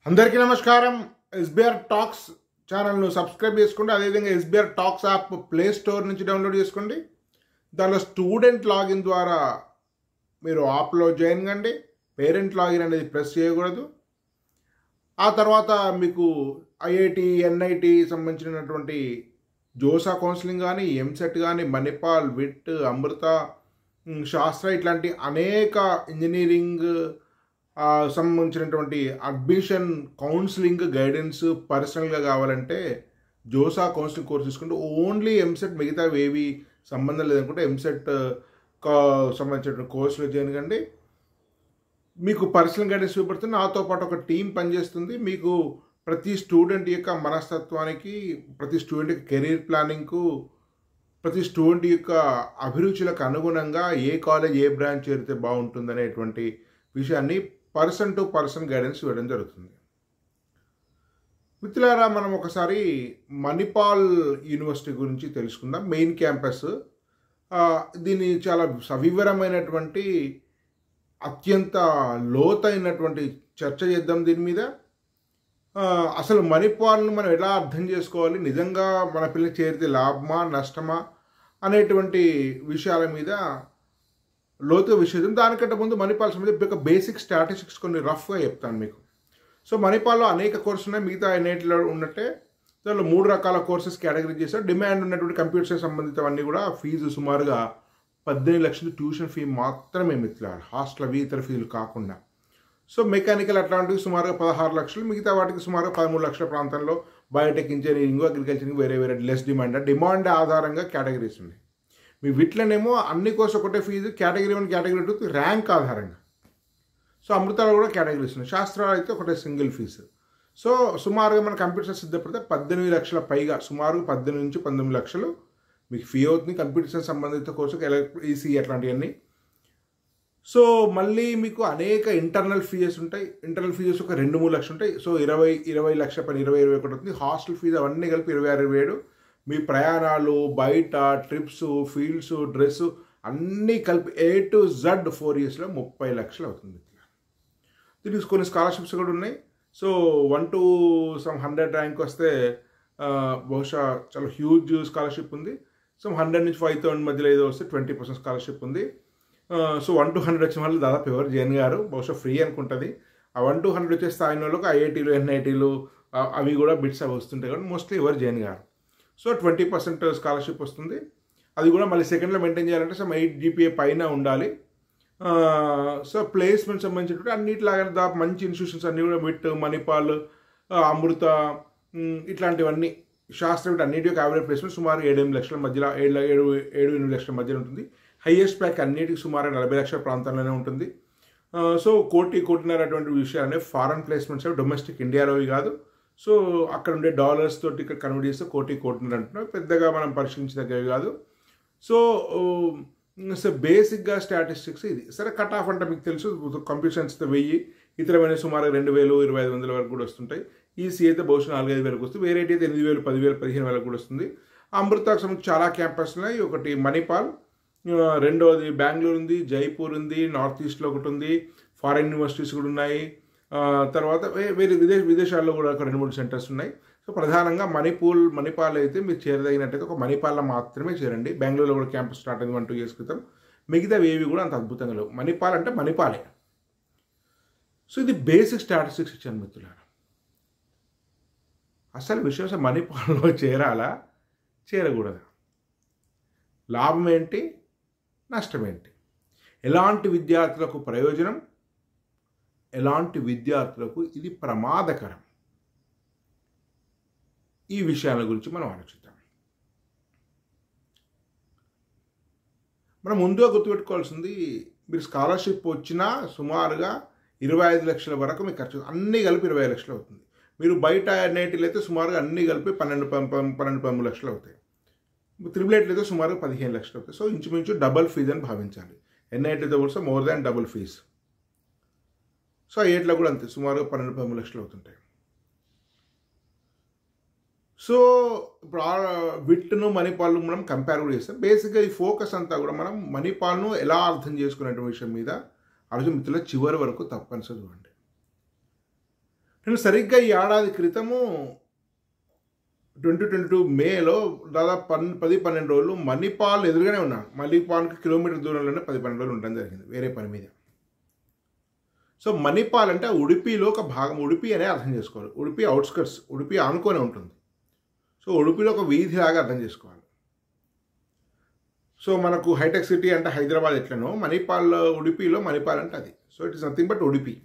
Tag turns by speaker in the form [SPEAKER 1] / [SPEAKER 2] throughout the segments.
[SPEAKER 1] అందరికీ నమస్కారం SBR talks ఛానల్ను సబ్స్క్రైబ్ చేసుకోండి అదేవిధంగా SBR talks app play store నుంచి డౌన్లోడ్ చేసుకోండి దానిలో స్టూడెంట్ లాగిన్ ద్వారా మీరు యాప్లో జాయిన్ కండి పేరెంట్ లాగిన్ అనేది ప్రెస్ చేయకూడదు ఆ తర్వాత మీకు ఐఐటి ఎన్ఐటి సంబంధించినటువంటి జోసా కౌన్సిలింగ్ కానీ ఎంసెట్ కానీ మణిపాల్ విట్ అమృత ఉమ్, శాస్త్ర ఇట్లాంటి అనేక ఇంజనీరింగ్ ఆ, సంబంధించినటువంటి అడ్మిషన్ కౌన్సిలింగ్ గైడెన్స్ పర్సనల్గా కావాలంటే జోసా కౌన్సిలింగ్ కోర్స్ తీసుకుంటే ఓన్లీ ఎంసెట్ మిగతా ఏవి సంబంధం లేదనుకుంటే ఎంసెట్ సంబంధించిన కోర్సులో జాయిన్ కండి మీకు పర్సనల్ గైడెన్స్ చూపెడుతుంది నాతో పాటు ఒక టీం పనిచేస్తుంది మీకు ప్రతి స్టూడెంట్ యొక్క మనస్తత్వానికి ప్రతి స్టూడెంట్ యొక్క కెరీర్ ప్లానింగ్కు ప్రతి స్టూడెంట్ యొక్క అభిరుచులకు అనుగుణంగా ఏ కాలేజ్ ఏ బ్రాంచ్ చేరితే బాగుంటుందనేటువంటి విషయాన్ని పర్సన్ టు పర్సన్ గైడెన్స్ ఇవ్వడం జరుగుతుంది మిత్రులారా మనం ఒకసారి మణిపాల్ యూనివర్సిటీ గురించి తెలుసుకుందాం మెయిన్ క్యాంపస్ ఆ, దీని చాలా సవివరమైనటువంటి అత్యంత లోతైనటువంటి చర్చ చేద్దాం దీని మీద ఆ, అసలు మణిపాల్ను మనం ఎలా అర్థం చేసుకోవాలి నిజంగా మన పిల్లలు చేరితే లాభమా నష్టమా అనేటువంటి విషయాల మీద లోతుగా విషయం దానికంటే ముందు మణిపాల్ సంబంధించి ఒక బేసిక్ స్టాటిస్టిక్స్ కొన్ని రఫ్గా చెప్తాను మీకు సో మణిపాల్లో అనేక కోర్సులు ఉన్నాయి మిగతా ఎన్ఐటీలో ఉన్నట్టే దానిలో మూడు రకాల కోర్సెస్ కేటగిరీ చేశారు డిమాండ్ ఉన్నటువంటి కంప్యూటర్ సైన్స్ సంబంధితవన్నీ కూడా ఫీజు సుమారుగా పద్దెనిమిది లక్షలు ట్యూషన్ ఫీ మాత్రమే మిత్రులారు హాస్టల్ అవి ఇతర ఫీజులు కాకుండా సో మెకానికల్ అట్లాంటివి సుమారుగా పదహారు లక్షలు మిగతా వాటికి సుమారుగా పదమూడు లక్షల ప్రాంతంలో బయోటెక్ ఇంజనీరింగ్ అగ్రికల్చరింగ్ వేరే వేరే లెస్ డిమాండ్ డిమాండ్ ఆధారంగా కేటగిరీస్ ఉన్నాయి మీ వీటిలోనేమో అన్ని కోర్సు ఒకటే fee category one category two rank ఆధారంగా సో అమృతాలు కూడా కేటగిరీస్ ఉన్నాయి శాస్త్రాలు అయితే ఒకటే సింగిల్ ఫీజు సో సుమారుగా మన కంప్యూటర్ సిద్ధపడితే పద్దెనిమిది లక్షల పైగా సుమారు పద్దెనిమిది నుంచి పంతొమ్మిది లక్షలు మీకు ఫీ అవుతుంది కంప్యూటర్ సైన్స్ సంబంధిత కోర్సుకు ఎలక్ట్రి ఈసీ అట్లాంటివన్నీ సో మళ్ళీ మీకు అనేక ఇంటర్నల్ ఫీజెస్ ఉంటాయి ఇంటర్నల్ ఫీజెస్ ఒక రెండు మూడు లక్షలు ఉంటాయి సో ఇరవై ఇరవై లక్ష పని ఇరవై ఇరవై ఒకటి అవుతుంది హాస్టల్ ఫీజు అవన్నీ కలిపి ఇరవై ఆరు ఇరవై ఏడు మీ ప్రయాణాలు బయట ట్రిప్స్ ఫీల్డ్స్ డ్రెస్ అన్నీ కలిపి ఏ టు జడ్ ఫోర్ ఇయర్స్లో ముప్పై లక్షలు అవుతుంది దీనికి కొన్ని స్కాలర్షిప్స్ కూడా ఉన్నాయి so one to some hundred rank వస్తే ఆ, బహుశా చాలా హ్యూజ్ స్కాలర్షిప్ ఉంది సో హండ్రెడ్ నుంచి ఫైవ్ థౌసండ్ మధ్యలో ఏదో వస్తే ట్వంటీ పర్సెంట్ స్కాలర్షిప్ ఉంది ఆ, సో వన్ టు హండ్రెడ్ వచ్చిన వాళ్ళు దాదాపు ఎవరు జైన్ గారు బహుశా ఫ్రీ అనుకుంటుంది ఆ వన్ టు హండ్రెడ్ వచ్చే స్థాయి వాళ్ళకి ఐఐటీలు ఎన్ఐటీలు అవి కూడా బిట్స్ అవి వస్తుంటాయి కాబట్టి మోస్ట్లీ ఎవరు జైన్ గారు సో ట్వంటీ పర్సెంట్ స్కాలర్షిప్ వస్తుంది అది కూడా మళ్ళీ సెకండ్లో మెయింటైన్ చేయాలంటే సమ్ ఎయిట్ జీపీఏ పైన ఉండాలి ఆ, సో ప్లేస్మెంట్ సంబంధించినటువంటి అన్నిటిలాగా దాదాపు మంచి ఇన్స్టిట్యూషన్స్ అన్నీ కూడా విట్ మణిపాల్ ఆ, అమృత ఉమ్, ఇట్లాంటివన్నీ శాస్త్ర విట్ అన్నిటి యొక్క యావరేజ్ ప్లేస్మెంట్ సుమారు ఏడు ఎనిమిది లక్షల మధ్యలో ఏడు ఏడు ఏడు ఎనిమిది లక్షల మధ్యలో ఉంటుంది హైయెస్ట్ ప్యాక్ అన్నిటికి సుమారు నలభై లక్షల ప్రాంతంలోనే ఉంటుంది ఆ, సో కోటి కోటిన్నర అటువంటి విషయాలు ఫారెన్ ప్లేస్మెంట్స్ డొమెస్టిక్ ఇండియాలోవి కాదు సో అక్కడ ఉండే డాలర్స్ తోటి ఇక్కడ కన్వర్ట్ చేస్తే కోటి కోటిన్నర అంటున్నాం పెద్దగా మనం పరిశీలించదగ్గవి కాదు సో సో బేసిక్గా స్టాటిస్టిక్స్ ఇది సరే కట్ ఆఫ్ అంటే మీకు తెలుసు కంప్యూటర్ సైన్స్తో వెయ్యి ఇతరమైన సుమారు రెండు వేలు ఇరవై ఐదు వందల వరకు కూడా వస్తుంటాయి ఈసీ అయితే బహుశా నాలుగైదు వేలకు వస్తుంది వేరేటి అయితే ఎనిమిది వేలు పదివేలు పదిహేను వేలకు కూడా వస్తుంది అమృతకు సంబంధించి చాలా క్యాంపస్ ఉన్నాయి ఒకటి మణిపాల్ ఆ, రెండవది బెంగళూరు ఉంది జైపూర్ ఉంది నార్త్ ఈస్ట్లో ఒకటి ఉంది ఫారెన్ యూనివర్సిటీస్ కూడా ఉన్నాయి ఆ, తర్వాత వే- వేరే విదేశ విదేశాల్లో కూడా ఒక రెండు మూడు సెంటర్స్ ఉన్నాయి సో ప్రధానంగా మణిపూర్ మణిపాల్ అయితే మీరు చేరదగినట్టయితే ఒక మణిపాల్లో మాత్రమే చేరండి బెంగళూరులో కూడా క్యాంపస్ స్టార్ట్ అయింది వన్ టూ ఇయర్స్ క్రితం మిగతా ఏవి కూడా అంత అద్భుతంగా లేవు మణిపాల్ అంటే మణిపాలే సో ఇది బేసిక్ స్టాటిస్టిక్స్ ఇచ్చాను మిత్రులారా అసలు విషయం అసలు మణిపాల్లో చేరాలా చేరకూడదా లాభం ఏంటి నష్టం ఏంటి ఎలాంటి విద్యార్థులకు ప్రయోజనం ఎలాంటి విద్యార్థులకు ఇది ప్రమాదకరం ఈ విషయాల గురించి మనం ఆలోచిద్దాం మనం ముందుగా గుర్తుపెట్టుకోవాల్సింది మీరు స్కాలర్షిప్ వచ్చినా సుమారుగా ఇరవై ఐదు లక్షల వరకు మీకు ఖర్చు అన్నీ కలిపి ఇరవై లక్షలు అవుతుంది మీరు బయట ఎన్ఐటీలు అయితే సుమారుగా అన్నీ కలిపి పన్నెండు పం- పం- పన్నెండు పదమూడు లక్షలు అవుతాయి త్రిబుల్ ఎయిట్లు అయితే సుమారు పదిహేను లక్షలు అవుతాయి సో ఇంచుమించు డబల్ ఫీజు అని భావించాలి ఎన్ఐటీతో కూడా more than double fee so ఎయిట్లో కూడా అంతే సుమారుగా పన్నెండు పదమూడు లక్షలు అవుతుంటాయి సో ఇప్పుడు ఆ విట్ను మణిపాల్ను మనం కంపేర్ కూడా చేస్తాం బేసిక్గా ఈ ఫోకస్ అంతా కూడా మనం మణిపాల్ను ఎలా అర్థం చేసుకునే విషయం మీద ఆలోచన మిత్రుల చివరి వరకు తప్పనిసరి చూడండి నేను సరిగ్గా ఈ ఏడాది క్రితము ట్వంటీ ట్వంటీ టూ మేలో దాదాపు పన్ పది పన్నెండు రోజులు మణిపాల్ ఎదురుగానే ఉన్నాను మణిపాల్కి కిలోమీటర్ దూరంలోనే పది పన్నెండు రోజులు ఉండడం జరిగింది వేరే పని మీద సో మణిపాల్ అంటే ఉడిపిలో ఒక భాగం ఉడిపి అనే అర్థం చేసుకోవాలి ఉడిపి అవుట్స్కట్స్ ఉడిపి ఆనుకొని ఉంటుంది సో ఉడిపిలో ఒక వీధి లాగా అర్థం చేసుకోవాలి సో మనకు హైటెక్ సిటీ అంటే హైదరాబాద్ ఎట్లనో మణిపాల్ ఉడిపిలో మణిపాల్ అంటే అది so it is nothing but Udupi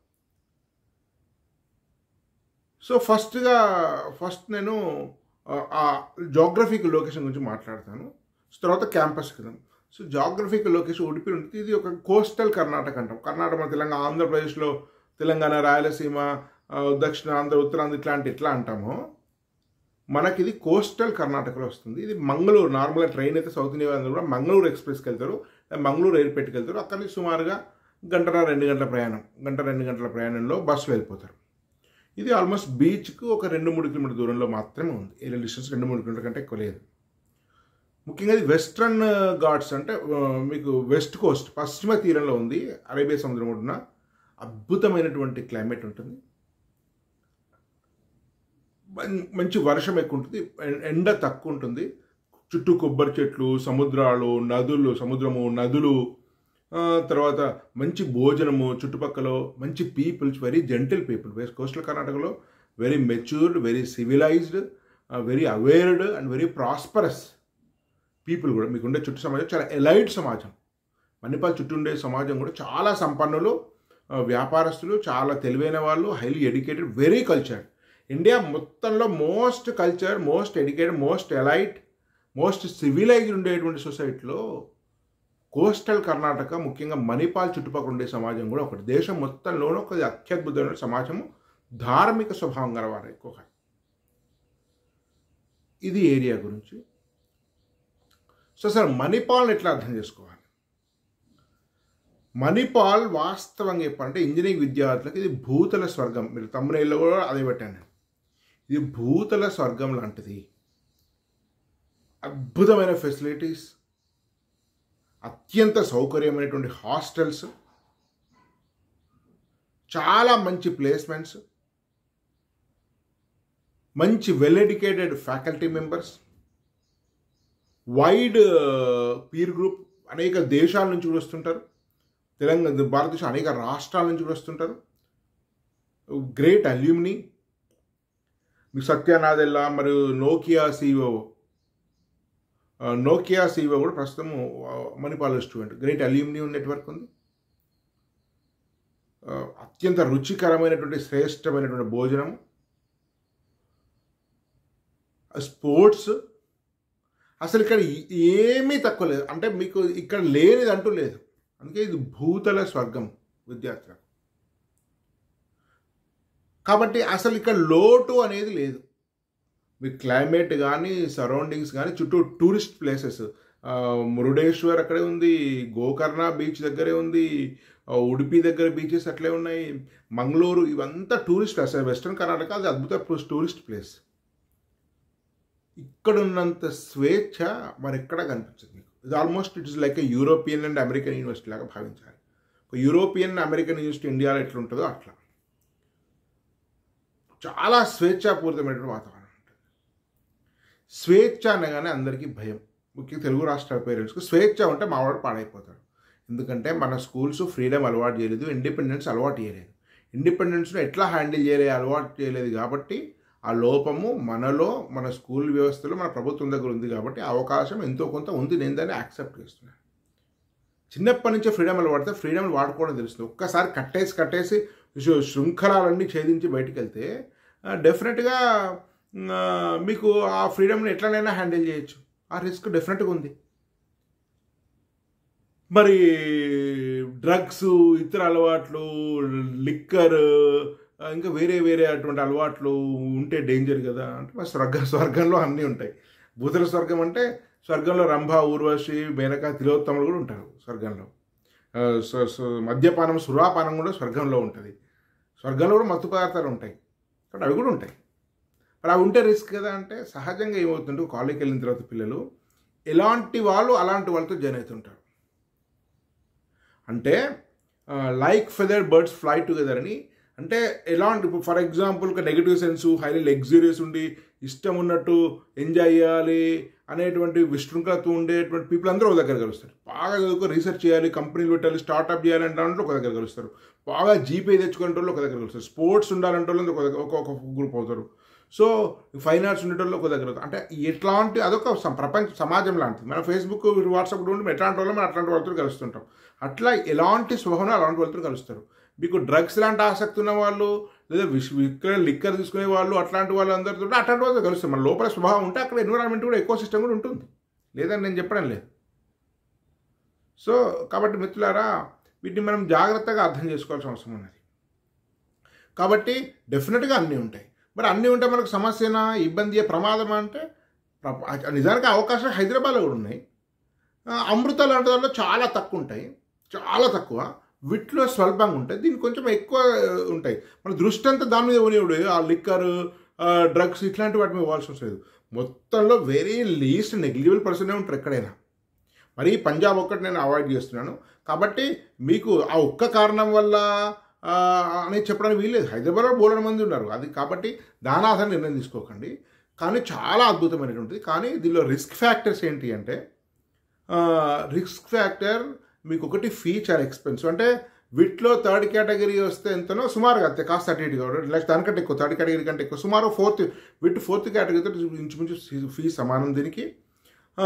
[SPEAKER 1] so ఫస్ట్గా ఫస్ట్ నేను ఆ జోగ్రఫికల్ లొకేషన్ గురించి మాట్లాడతాను సో తర్వాత క్యాంపస్ కదా సో జాగ్రఫికల్ లొకేషన్ ఉడిపి ఉంటుంది ఇది ఒక కోస్టల్ కర్ణాటక అంటాం కర్ణాటక మన తెలంగాణ ఆంధ్రప్రదేశ్లో తెలంగాణ రాయలసీమ ఆ, దక్షిణ ఆంధ్ర ఉత్తరాంధ్ర ఇట్లాంటి ఎట్లా అంటామో మనకి ఇది కోస్టల్ కర్ణాటకలో వస్తుంది ఇది మంగళూరు నార్మల్గా ట్రైన్ అయితే సౌత్ ఇండియా అందరూ కూడా మంగళూరు ఎక్స్ప్రెస్కి వెళ్తారు మంగళూరు ఎయిర్పోర్ట్కి వెళ్తారు అక్కడి నుంచి సుమారుగా గంటన్నర రెండు గంటల ప్రయాణం గంట రెండు గంటల ప్రయాణంలో బస్సులో వెళ్ళిపోతారు ఇది ఆల్మోస్ట్ బీచ్కు ఒక రెండు మూడు కిలోమీటర్ దూరంలో మాత్రమే ఉంది ఏరియా డిస్టెన్స్ రెండు మూడు కిలోమీటర్ కంటే ఎక్కువ లేదు ముఖ్యంగా ఇది వెస్ట్రన్ ఘాట్స్ అంటే ఆ, మీకు వెస్ట్ కోస్ట్ పశ్చిమ తీరంలో ఉంది అరేబియా సముద్రం ఒడ్డున అద్భుతమైనటువంటి క్లైమేట్ ఉంటుంది మం- మంచి వర్షం ఎక్కువ ఉంటుంది ఎం- ఎండ తక్కువ ఉంటుంది చుట్టూ కొబ్బరి చెట్లు సముద్రాలు నదులు సముద్రము నదులు ఆ, తర్వాత మంచి భోజనము చుట్టుపక్కల మంచి peoples very gentle people west coastal కర్ణాటకలో very matured very civilised very awared and very prosperous people కూడా మీకు ఉండే చుట్టూ సమాజం చాలా ఎలైట్ సమాజం మణిపాల్ చుట్టూ ఉండే సమాజం కూడా చాలా సంపన్నులు ఆ, వ్యాపారస్తులు చాలా తెలివైన వాళ్ళు highly educated very culture India మొత్తంలో most culture most educated most elite most civilised ఉండేటువంటి సొసైటీలో కోస్టల్ కర్ణాటక ముఖ్యంగా మణిపాల్ చుట్టుపక్కల ఉండే సమాజం కూడా ఒకటి దేశం మొత్తంలోనూ ఒక అత్యద్భుతమైన సమాజము ధార్మిక స్వభావం గలవారు ఎక్కువగా ఇది ఏరియా గురించి సో సార్ మణిపాల్ని ఎట్లా అర్థం చేసుకోవాలి మణిపాల్ వాస్తవంగా చెప్పాలంటే ఇంజనీరింగ్ విద్యార్థులకు ఇది భూతల స్వర్గం మీరు తమ్మునేళ్ళు కూడా అదే పెట్టాను ఇది భూతల స్వర్గం లాంటిది అద్భుతమైన ఫెసిలిటీస్ అత్యంత సౌకర్యమైనటువంటి హాస్టల్స్ చాలా మంచి ప్లేస్మెంట్స్ మంచి well educated faculty members wide peer group అనేక దేశాల నుంచి కూడా వస్తుంటారు తెలంగాణ భారతదేశం అనేక రాష్ట్రాల నుంచి కూడా వస్తుంటారు గ్రేట్ అల్యూమినీ మీకు సత్యనాదెల్లా మరియు నోకియా సిఓ నోకియా సిఓ కూడా ప్రస్తుతం Manipal student great alumni network ఉంది ఆ, అత్యంత రుచికరమైనటువంటి శ్రేష్టమైనటువంటి భోజనం స్పోర్ట్స్ అసలు ఇక్కడ ఏమీ తక్కువ లేదు అంటే మీకు ఇక్కడ లేనిది అంటూ లేదు అందుకే ఇది భూతల స్వర్గం విద్యార్థులకు కాబట్టి అసలు ఇక్కడ లోటు అనేది లేదు మీ క్లైమేట్ కానీ సరౌండింగ్స్ కానీ చుట్టూ టూరిస్ట్ ప్లేసెస్ మురుడేశ్వర్ అక్కడే ఉంది గోకర్ణ బీచ్ దగ్గరే ఉంది ఆ, ఉడిపి దగ్గర బీచెస్ అట్లే ఉన్నాయి మంగళూరు ఇవంతా టూరిస్ట్ అసలు వెస్ట్రన్ కర్ణాటక అది అద్భుత టూరిస్ట్ ప్లేస్ ఇక్కడ ఉన్నంత స్వేచ్ఛ మరెక్కడ కనిపించదు మీకు ఇది almost it is like a European and American university లాగా భావించాలి ఒక యూరోపియన్ అమెరికన్ యూనివర్సిటీ ఇండియాలో ఎట్లుంటుందో అట్లా చాలా స్వేచ్ఛాపూరితమైనటువంటి వాతావరణం ఉంటుంది స్వేచ్ఛ అనగానే అందరికీ భయం ముఖ్యంగా తెలుగు రాష్ట్రాల పేరెంట్స్కి స్వేచ్ఛ ఉంటే మావాడు పాడైపోతాడు ఎందుకంటే మన స్కూల్స్ ఫ్రీడమ్ అలవాటు చేయలేదు ఇండిపెండెన్స్ అలవాటు చేయలేదు ఇండిపెండెన్స్ను ఎట్లా హ్యాండిల్ చేయలే అలవాటు చేయలేదు కాబట్టి ఆ లోపము మనలో మన స్కూల్ వ్యవస్థలో మన ప్రభుత్వం దగ్గర ఉంది కాబట్టి ఆ అవకాశం ఎంతో కొంత ఉంది నేను దాన్ని యాక్సెప్ట్ చేస్తున్నాను చిన్నప్పటి నుంచే ఫ్రీడమ్ అలవాడితే ఫ్రీడమ్ వాడుకోవడం తెలుస్తుంది ఒక్కసారి కట్టేసి కట్టేసి శృ- శృంఖలాలన్నీ ఛేదించి బయటికి వెళ్తే డెఫినెట్గా మీకు ఆ ఫ్రీడమ్ని ఎట్లనైనా హ్యాండిల్ చేయొచ్చు ఆ రిస్క్ డెఫినెట్గా ఉంది మరి డ్రగ్స్ ఇతర అలవాట్లు లిక్కర్ ఇంకా వేరే వేరే అటువంటి అలవాట్లు ఉంటే డేంజర్ కదా అంటే మరి స్వర్గ స్వర్గంలో అన్నీ ఉంటాయి భూతల స్వర్గం అంటే స్వర్గంలో రంభ ఊర్వశి మేనక తిలోత్తములు కూడా ఉంటారు స్వర్గంలో ఆ, స- స- మద్యపానం సురాపానం కూడా స్వర్గంలో ఉంటుంది స్వర్గంలో కూడా మత్తు పదార్థాలు ఉంటాయి కాబట్టి అవి కూడా ఉంటాయి మరి అవి ఉంటే రిస్క్ కదా అంటే సహజంగా ఏమవుతుంటే కాలేజీకి వెళ్ళిన తర్వాత పిల్లలు ఎలాంటి వాళ్ళు అలాంటి వాళ్ళతో జాయిన్ అవుతుంటారు అంటే like feather birds fly together అని అంటే ఎలాంటి ఇప్పుడు ఫర్ ఎగ్జాంపుల్ ఒక నెగిటివ్ సెన్స్ హైలీ లగ్జూరియస్ ఉండి ఇష్టం ఉన్నట్టు ఎంజాయ్ చేయాలి అనేటువంటి విశృంఖలతో ఉండేటువంటి పీపుల్ అందరూ ఒక దగ్గర కలుస్తారు బాగా చదువుకో రీసెర్చ్ చేయాలి కంపెనీలు పెట్టాలి స్టార్ట్అప్ చేయాలంటే దాంట్లో ఒక దగ్గర కలుస్తారు బాగా జీపే తెచ్చుకునే వాళ్ళు ఒక దగ్గర కలుస్తారు స్పోర్ట్స్ ఉండాలంటే వాళ్ళు ఒక దగ్గర- ఒక ఒక గ్రూప్ అవుతారు సో ఫైన్ ఆర్ట్స్ ఉండేటోళ్ళు ఒక దగ్గర అవుతారు. అంటే ఎట్లాంటి అదొక స- ప్రపంచ సమాజం లాంటిది మన ఫేస్బుక్ వాట్సాప్ ఉండి ఎట్లాంటి వాళ్ళు మనం అట్లాంటి వాళ్ళతో కలుస్తుంటాం అట్లా ఎలాంటి స్వభావం అలాంటి వాళ్ళతో కలుస్తారు మీకు డ్రగ్స్ లాంటి ఆసక్తి ఉన్న వాళ్ళు లేదా విష్ విక్రయ లిక్కర్ తీసుకునే వాళ్ళు అట్లాంటి వాళ్ళు అందరితో అట్లాంటి వాళ్ళతో కలుస్తారు మన లోపల స్వభావం ఉంటే అక్కడ ఎన్విరాన్మెంట్ కూడా ఎక్కువ సిస్టమ్ కూడా ఉంటుంది లేదని నేను చెప్పడం లేదు సో కాబట్టి మిత్రులారా వీటిని మనం జాగ్రత్తగా అర్థం చేసుకోవాల్సిన అవసరం ఉన్నది కాబట్టి డెఫినెట్గా అన్నీ ఉంటాయి మరి అన్నీ ఉంటే మనకు సమస్యనా ఇబ్బంది ప్రమాదమా అంటే ప్రప- నిజానికి అవకాశం హైదరాబాద్లో కూడా ఉన్నాయి ఆ, అమృత లాంటి దాంట్లో చాలా తక్కువ ఉంటాయి చాలా తక్కువ వీటిలో స్వల్పంగా ఉంటాయి దీనికి కొంచెం ఎక్కువ ఆ, ఉంటాయి మన దృష్టి అంతా దాని మీద పోనివ్వడు ఆ లిక్కర్ డ్రగ్స్ ఇట్లాంటి వాటి మీద ఇవ్వాల్సి వస్తుంది మొత్తంలో వెరీ లీస్ట్ నెగ్లిజిబుల్ పర్సనే ఉంటారు ఎక్కడైనా మరి పంజాబ్ ఒక్కటి నేను అవాయిడ్ చేస్తున్నాను కాబట్టి మీకు ఆ ఒక్క కారణం వల్ల ఆ, అని చెప్పడానికి వీల్లేదు హైదరాబాద్లో బోలెడు మంది ఉన్నారు అది కాబట్టి దాని ఆధారం నిర్ణయం తీసుకోకండి కానీ చాలా అద్భుతమైనటువంటిది కానీ దీనిలో రిస్క్ ఫ్యాక్టర్స్ ఏంటి అంటే రిస్క్ ఫ్యాక్టర్ మీకు ఒకటి ఫీ చాలా ఎక్స్పెన్సివ్ అంటే వీటిలో థర్డ్ కేటగిరీ వస్తే ఎంతనో సుమారుగా అంతే కాస్త అటు ఇటు కావడం లేకపోతే దానికంటే ఎక్కువ థర్డ్ కేటగిరీ కంటే ఎక్కువ సుమారు ఫోర్త్ వీటి ఫోర్త్ కేటగిరీతో ఇంచుమించు ఫీ సమానం దీనికి ఆ,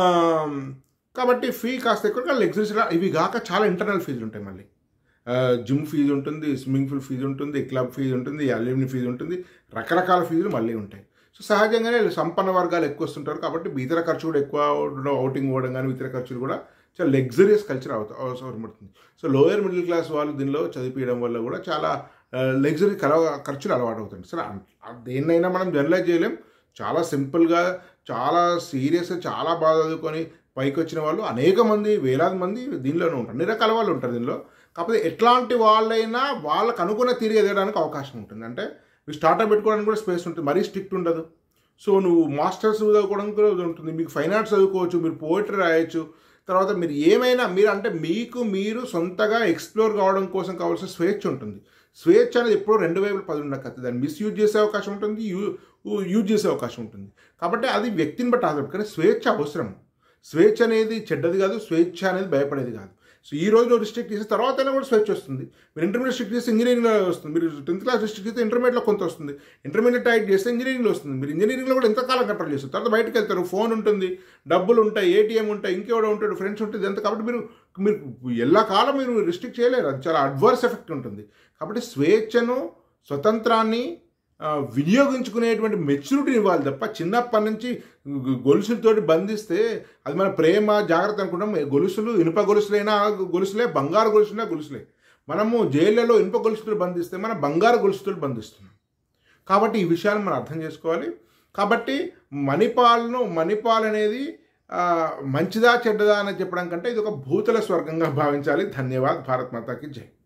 [SPEAKER 1] కాబట్టి ఫీ కాస్త ఎక్కువ కానీ లగ్జరీస్ ఇవి కాక చాలా ఇంటర్నల్ ఫీజులు ఉంటాయి మళ్ళీ జిమ్ ఫీజు ఉంటుంది స్విమ్మింగ్ పూల్ ఫీజు ఉంటుంది క్లబ్ ఫీజు ఉంటుంది అల్యూమిని ఫీజు ఉంటుంది రకరకాల ఫీజులు మళ్ళీ ఉంటాయి సో సహజంగానే సంపన్న వర్గాలు ఎక్కువ వస్తుంటారు కాబట్టి ఇతర ఖర్చు కూడా ఎక్కువ అవుటింగ్ పోవడం కానీ ఇతర ఖర్చులు కూడా చాలా లగ్జరియస్ కల్చర్ అవుతా అవసరం పడుతుంది సో లోయర్ మిడిల్ క్లాస్ వాళ్ళు దీనిలో చదివించడం వల్ల కూడా చాలా లగ్జరీ కల ఖర్చులు అలవాటు అవుతుంది సరే అన్- దేన్నైనా మనం జనరలైజ్ చేయలేం చాలా సింపుల్గా చాలా సీరియస్గా చాలా బాగా చదువుకొని పైకి వచ్చిన వాళ్ళు అనేక మంది వేలాది మంది దీనిలోనే ఉంటారు అన్ని రకాల వాళ్ళు ఉంటారు దీనిలో కాకపోతే ఎట్లాంటి వాళ్ళైనా వాళ్ళకు అనుకున్న తీరు ఎదగడానికి అవకాశం ఉంటుంది అంటే మీరు స్టార్ట్అప్ పెట్టుకోవడానికి కూడా స్పేస్ ఉంటుంది మరీ స్ట్రిక్ట్ ఉండదు సో నువ్వు మాస్టర్స్ చదువుకోవడానికి కూడా ఉంటుంది మీకు ఫైన్ ఆర్ట్స్ చదువుకోవచ్చు మీరు పోయిటరీ రాయొచ్చు తర్వాత మీరు ఏమైనా మీరు అంటే మీకు మీరు సొంతగా ఎక్స్ప్లోర్ కావడం కోసం కావాల్సిన స్వేచ్ఛ ఉంటుంది స్వేచ్ఛ అనేది ఎప్పుడో రెండు వైపులు పది ఉండకత్తు దాన్ని మిస్యూజ్ చేసే అవకాశం ఉంటుంది యూ యూజ్ చేసే అవకాశం ఉంటుంది కాబట్టి అది వ్యక్తిని బట్టి ఆధారపడి కానీ స్వేచ్ఛ అవసరం స్వేచ్ఛ అనేది చెడ్డది కాదు స్వేచ్ఛ అనేది భయపడేది కాదు సో ఈ రోజు రిస్ట్రిక్ట్ చేసి తర్వాత అయినా కూడా స్వేచ్ఛ వస్తుంది మీరు ఇంటర్మీడియట్ స్ట్రిక్ట్ చేస్తే ఇంజనీరింగ్లో వస్తుంది మీరు టెన్త్ క్లాస్ రిస్ట్రిక్ట్ చేస్తే ఇంటర్మీడియట్లో కొంత వస్తుంది ఇంటర్మీడియట్ టైట్ చేస్తే ఇంజనీరింగ్లో వస్తుంది మీరు ఇంజనీరింగ్లో కూడా ఎంతకాలం కంట్రోల్ చేస్తారు తర్వాత బయటకు వెళ్తారు ఫోన్ ఉంటుంది డబ్బులు ఉంటాయి ఏటీఎం ఉంటాయి ఇంకెవడో ఉంటాడు ఫ్రెండ్స్ ఉంటుంది ఎంత కాబట్టి మీరు మీరు ఎల్లకాలం మీరు రిస్ట్రిక్ట్ చేయలేరు అది చాలా అడ్వర్స్ ఎఫెక్ట్ ఉంటుంది కాబట్టి స్వేచ్ఛను స్వతంత్రాన్ని ఆ, వినియోగించుకునేటువంటి మెచ్యూరిటీని ఇవ్వాలి తప్ప చిన్నప్పటి నుంచి గొ- గొలుసులతోటి బంధిస్తే అది మన ప్రేమ జాగ్రత్త అనుకుంటాం గొలుసులు ఇనుప గొలుసులైనా గొలుసులే బంగారు గొలుసులైనా గొలుసులే మనము జైళ్ళలో ఇనుప గొలుసులు బంధిస్తే మనం బంగారు గొలుసుతో బంధిస్తున్నాం కాబట్టి ఈ విషయాన్ని మనం అర్థం చేసుకోవాలి కాబట్టి మణిపాల్ను మణిపాల్ అనేది ఆ, మంచిదా చెడ్డదా అని చెప్పడం కంటే ఇది ఒక భూతల స్వర్గంగా భావించాలి ధన్యవాద్ భారత్ మాతాకి జై